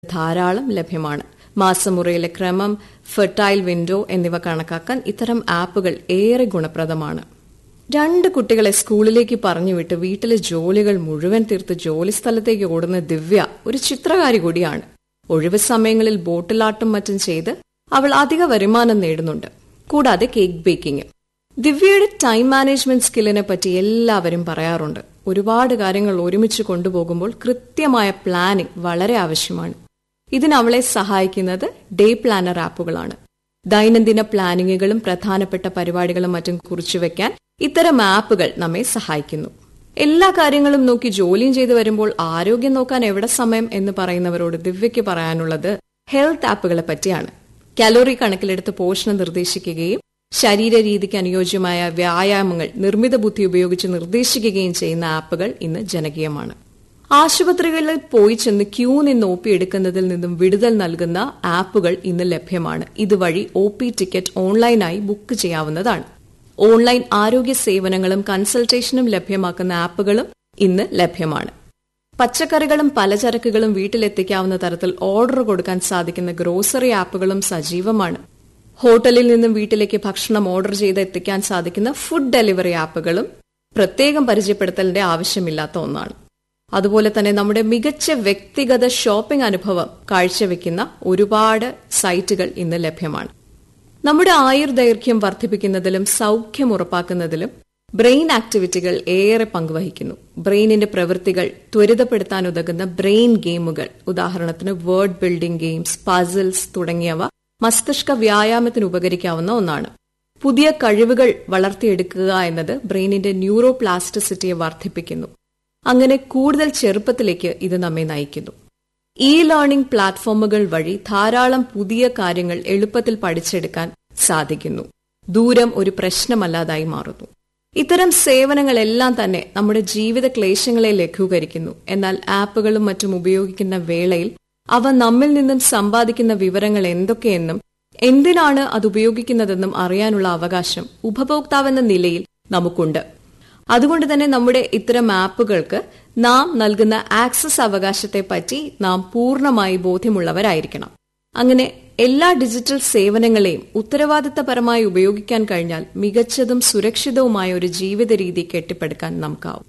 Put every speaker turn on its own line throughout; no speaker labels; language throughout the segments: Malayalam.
ധാരാളം ലഭ്യമാണ് മാസമുറയിലെ ക്രമം ഫെർട്ടൈൽ വിൻഡോ എന്നിവ കണക്കാക്കാൻ ഇത്തരം ആപ്പുകൾ ഏറെ ഗുണപ്രദമാണ് രണ്ട് കുട്ടികളെ സ്കൂളിലേക്ക് പറഞ്ഞുവിട്ട് വീട്ടിലെ ജോലികൾ മുഴുവൻ തീർത്ത് ജോലിസ്ഥലത്തേക്ക് ഓടുന്ന ദിവ്യ ഒരു ചിത്രകാരി കൂടിയാണ് ഒഴിവ് സമയങ്ങളിൽ ബോട്ടിലാട്ടും മറ്റും ചെയ്ത് അവൾ അധിക വരുമാനം നേടുന്നുണ്ട് കൂടാതെ കേക്ക് ബേക്കിംഗ് ദിവ്യയുടെ ടൈം മാനേജ്മെന്റ് സ്കില്ലിനെ പറ്റി എല്ലാവരും പറയാറുണ്ട് ഒരുപാട് കാര്യങ്ങൾ ഒരുമിച്ച് കൊണ്ടുപോകുമ്പോൾ കൃത്യമായ പ്ലാനിംഗ് വളരെ ആവശ്യമാണ് ഇതിന് അവളെ സഹായിക്കുന്നത് ഡേ പ്ലാനർ ആപ്പുകളാണ് ദൈനംദിന പ്ലാനിങ്ങുകളും പ്രധാനപ്പെട്ട പരിപാടികളും മറ്റും കുറിച്ചുവെക്കാൻ ഇത്തരം ആപ്പുകൾ നമ്മെ സഹായിക്കുന്നു എല്ലാ കാര്യങ്ങളും നോക്കി ജോലിയും ചെയ്തു വരുമ്പോൾ ആരോഗ്യം നോക്കാൻ എവിടെ സമയം എന്ന് പറയുന്നവരോട് ദിവ്യയ്ക്ക് പറയാനുള്ളത് ഹെൽത്ത് ആപ്പുകളെ പറ്റിയാണ് കലോറി കണക്കിലെടുത്ത് പോഷണം നിർദ്ദേശിക്കുകയും ശരീരരീതിക്ക് അനുയോജ്യമായ വ്യായാമങ്ങൾ നിർമ്മിത ബുദ്ധി ഉപയോഗിച്ച് നിർദ്ദേശിക്കുകയും ചെയ്യുന്ന ആപ്പുകൾ ഇന്ന് ജനകീയമാണ് ആശുപത്രികളിൽ പോയി ചെന്ന് ക്യൂ നിന്ന് ഒ പി എടുക്കുന്നതിൽ നിന്നും വിടുതൽ നൽകുന്ന ആപ്പുകൾ ഇന്ന് ലഭ്യമാണ് ഇതുവഴി ഒ പി ടിക്കറ്റ് ഓൺലൈനായി ബുക്ക് ചെയ്യാവുന്നതാണ് ഓൺലൈൻ ആരോഗ്യ സേവനങ്ങളും കൺസൾട്ടേഷനും ലഭ്യമാക്കുന്ന ആപ്പുകളും ഇന്ന് ലഭ്യമാണ് പച്ചക്കറികളും പലചരക്കുകളും വീട്ടിലെത്തിക്കാവുന്ന തരത്തിൽ ഓർഡർ കൊടുക്കാൻ സാധിക്കുന്ന ഗ്രോസറി ആപ്പുകളും സജീവമാണ് ഹോട്ടലിൽ നിന്നും വീട്ടിലേക്ക് ഭക്ഷണം ഓർഡർ ചെയ്ത് എത്തിക്കാൻ സാധിക്കുന്ന ഫുഡ് ഡെലിവറി ആപ്പുകളും പ്രത്യേകം പരിചയപ്പെടുത്തലിന്റെ ആവശ്യമില്ലാത്ത ഒന്നാണ് അതുപോലെ തന്നെ നമ്മുടെ മികച്ച വ്യക്തിഗത ഷോപ്പിംഗ് അനുഭവം കാഴ്ചവെക്കുന്ന ഒരുപാട് സൈറ്റുകൾ ഇന്ന് ലഭ്യമാണ് നമ്മുടെ ആയുർദൈർഘ്യം വർദ്ധിപ്പിക്കുന്നതിലും സൗഖ്യം ഉറപ്പാക്കുന്നതിലും ബ്രെയിൻ ആക്ടിവിറ്റികൾ ഏറെ പങ്കുവഹിക്കുന്നു ബ്രെയിനിന്റെ പ്രവൃത്തികൾ ത്വരിതപ്പെടുത്താൻ ഉതകുന്ന ബ്രെയിൻ ഗെയിമുകൾ ഉദാഹരണത്തിന് വേർഡ് ബിൽഡിംഗ് ഗെയിംസ് പസിൽസ് തുടങ്ങിയവ മസ്തിഷ്ക വ്യായാമത്തിന് ഉപകരിക്കാവുന്ന ഒന്നാണ് പുതിയ കഴിവുകൾ വളർത്തിയെടുക്കുക എന്നത് ബ്രെയിനിന്റെ ന്യൂറോ പ്ലാസ്റ്റിസിറ്റിയെ വർദ്ധിപ്പിക്കുന്നു അങ്ങനെ കൂടുതൽ ചെറുപ്പത്തിലേക്ക് ഇത് നമ്മെ നയിക്കുന്നു ഇ ലേണിംഗ് പ്ലാറ്റ്ഫോമുകൾ വഴി ധാരാളം പുതിയ കാര്യങ്ങൾ എളുപ്പത്തിൽ പഠിച്ചെടുക്കാൻ സാധിക്കുന്നു ദൂരം ഒരു പ്രശ്നമല്ലാതായി മാറുന്നു ഇത്തരം സേവനങ്ങളെല്ലാം തന്നെ നമ്മുടെ ജീവിത ക്ലേശങ്ങളെ ലഘൂകരിക്കുന്നു എന്നാൽ ആപ്പുകളും മറ്റും ഉപയോഗിക്കുന്ന വേളയിൽ അവ നമ്മിൽ നിന്നും സമ്പാദിക്കുന്ന വിവരങ്ങൾ എന്തൊക്കെയെന്നും എന്തിനാണ് അത് ഉപയോഗിക്കുന്നതെന്നും അറിയാനുള്ള അവകാശം ഉപഭോക്താവെന്ന നിലയിൽ നമുക്കുണ്ട് അതുകൊണ്ട് തന്നെ നമ്മുടെ ഇത്തരം ആപ്പുകൾക്ക് നാം നൽകുന്ന ആക്സസ് അവകാശത്തെ പറ്റി നാം പൂർണ്ണമായി ബോധ്യമുള്ളവരായിരിക്കണം അങ്ങനെ എല്ലാ ഡിജിറ്റൽ സേവനങ്ങളെയും ഉത്തരവാദിത്തപരമായി ഉപയോഗിക്കാൻ കഴിഞ്ഞാൽ മികച്ചതും സുരക്ഷിതവുമായ ഒരു ജീവിത രീതി കെട്ടിപ്പടുക്കാൻ നമുക്കാവും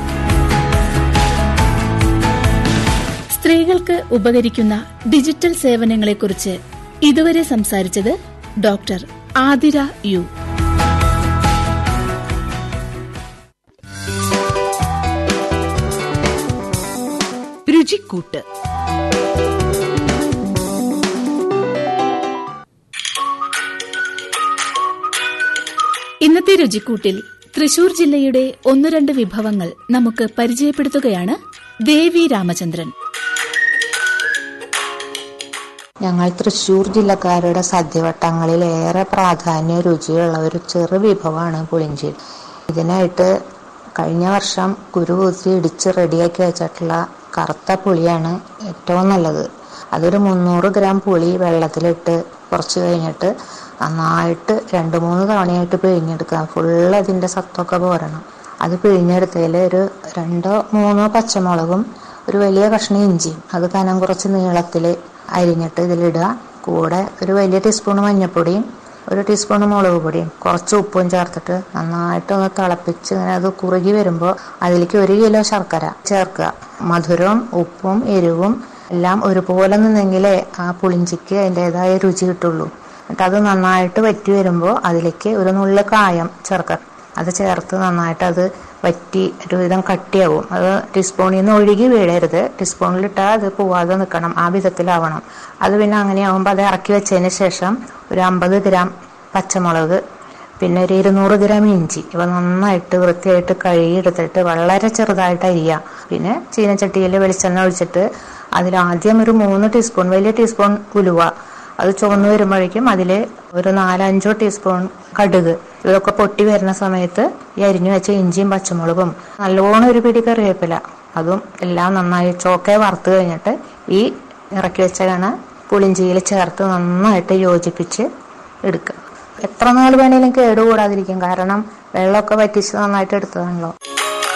സ്ത്രീകൾക്ക് ഉപകരിക്കുന്ന ഡിജിറ്റൽ സേവനങ്ങളെക്കുറിച്ച് ഇതുവരെ സംസാരിച്ചത് ഡോക്ടർ ആതിര യു
രുചിക്കൂട്ട്
ഇന്നത്തെ രുചിക്കൂട്ടിൽ തൃശൂർ ജില്ലയുടെ ഒന്നു രണ്ട് വിഭവങ്ങൾ നമുക്ക് പരിചയപ്പെടുത്തുകയാണ് ദേവി രാമചന്ദ്രൻ
ഞങ്ങൾ തൃശ്ശൂർ ജില്ലക്കാരുടെ സദ്യവട്ടങ്ങളിൽ ഏറെ പ്രാധാന്യ രുചിയുള്ള ഒരു ചെറു വിഭവമാണ് പുളിഞ്ചി ഇതിനായിട്ട് കഴിഞ്ഞ വർഷം കുരുകൂത്തി ഇടിച്ച് റെഡിയാക്കി വെച്ചിട്ടുള്ള കറുത്ത പുളിയാണ് ഏറ്റവും നല്ലത് അതൊരു മുന്നൂറ് ഗ്രാം പുളി വെള്ളത്തിലിട്ട് കുറച്ച് കഴിഞ്ഞിട്ട് നന്നായിട്ട് രണ്ട് മൂന്ന് തവണയായിട്ട് പിഴിഞ്ഞെടുക്കുക ഫുള്ള് അതിൻ്റെ സത്തൊക്കെ പോരണം അത് പിഴിഞ്ഞെടുത്തതിൽ ഒരു രണ്ടോ മൂന്നോ പച്ചമുളകും ഒരു വലിയ കഷ്ണം ഇഞ്ചിയും അത് കനം കുറച്ച് നീളത്തിൽ അരിഞ്ഞിട്ട് ഇതിലിടുക കൂടെ ഒരു വലിയ ടീസ്പൂൺ മഞ്ഞൾപ്പൊടിയും ഒരു ടീസ്പൂൺ മുളക് പൊടിയും കുറച്ച് ഉപ്പും ചേർത്തിട്ട് നന്നായിട്ട് ഒന്ന് തിളപ്പിച്ച് ഇങ്ങനെ അത് കുറുകി വരുമ്പോൾ അതിലേക്ക് ഒരു കിലോ ശർക്കര ചേർക്കുക മധുരവും ഉപ്പും എരിവും എല്ലാം ഒരുപോലെ നിന്നെങ്കിലേ ആ പുളിഞ്ചിക്ക് അതിൻ്റെതായ രുചി കിട്ടുള്ളൂ എന്നിട്ട് അത് നന്നായിട്ട് വറ്റി വരുമ്പോൾ അതിലേക്ക് ഒരു നുള്ളു കായം ചേർക്കുക അത് ചേർത്ത് നന്നായിട്ട് അത് വറ്റി ഒരുവിധം കട്ടിയാവും അത് ടീസ്പൂണിൽ നിന്ന് ഒഴുകി വീഴരുത് ടീസ്പൂണിലിട്ടാൽ അത് പോവാതെ നിൽക്കണം ആ വിധത്തിലാവണം അത് പിന്നെ അങ്ങനെയാവുമ്പോൾ അത് ഇറക്കി വെച്ചതിന് ശേഷം ഒരു അമ്പത് ഗ്രാം പച്ചമുളക് പിന്നെ ഒരു ഇരുന്നൂറ് ഗ്രാം ഇഞ്ചി ഇവ നന്നായിട്ട് വൃത്തിയായിട്ട് കഴുകിയെടുത്തിട്ട് വളരെ ചെറുതായിട്ട് അരിയുക പിന്നെ ചീനച്ചട്ടിയിൽ വെളിച്ചെണ്ണ ഒഴിച്ചിട്ട് അതിൽ ആദ്യം ഒരു മൂന്ന് ടീസ്പൂൺ വലിയ ടീസ്പൂൺ ഉലുവ അത് ചുവന്ന് വരുമ്പോഴേക്കും അതിൽ ഒരു നാലഞ്ചോ ടീസ്പൂൺ കടുക് ഇതൊക്കെ പൊട്ടി വരുന്ന സമയത്ത് ഈ അരിഞ്ഞു വെച്ച ഇഞ്ചിയും പച്ചമുളകും നല്ലോണം ഒരു പിടി കറിവേപ്പില അതും എല്ലാം നന്നായി ചോക്കെ വറുത്ത് കഴിഞ്ഞിട്ട് ഈ ഇറക്കി വെച്ച കണ പുളിഞ്ചിയിൽ ചേർത്ത് നന്നായിട്ട് യോജിപ്പിച്ച് എടുക്കുക എത്ര നാൾ വേണേലും കേടുകൂടാതിരിക്കും കാരണം വെള്ളമൊക്കെ വറ്റിച്ച് നന്നായിട്ട് എടുത്തതാണല്ലോ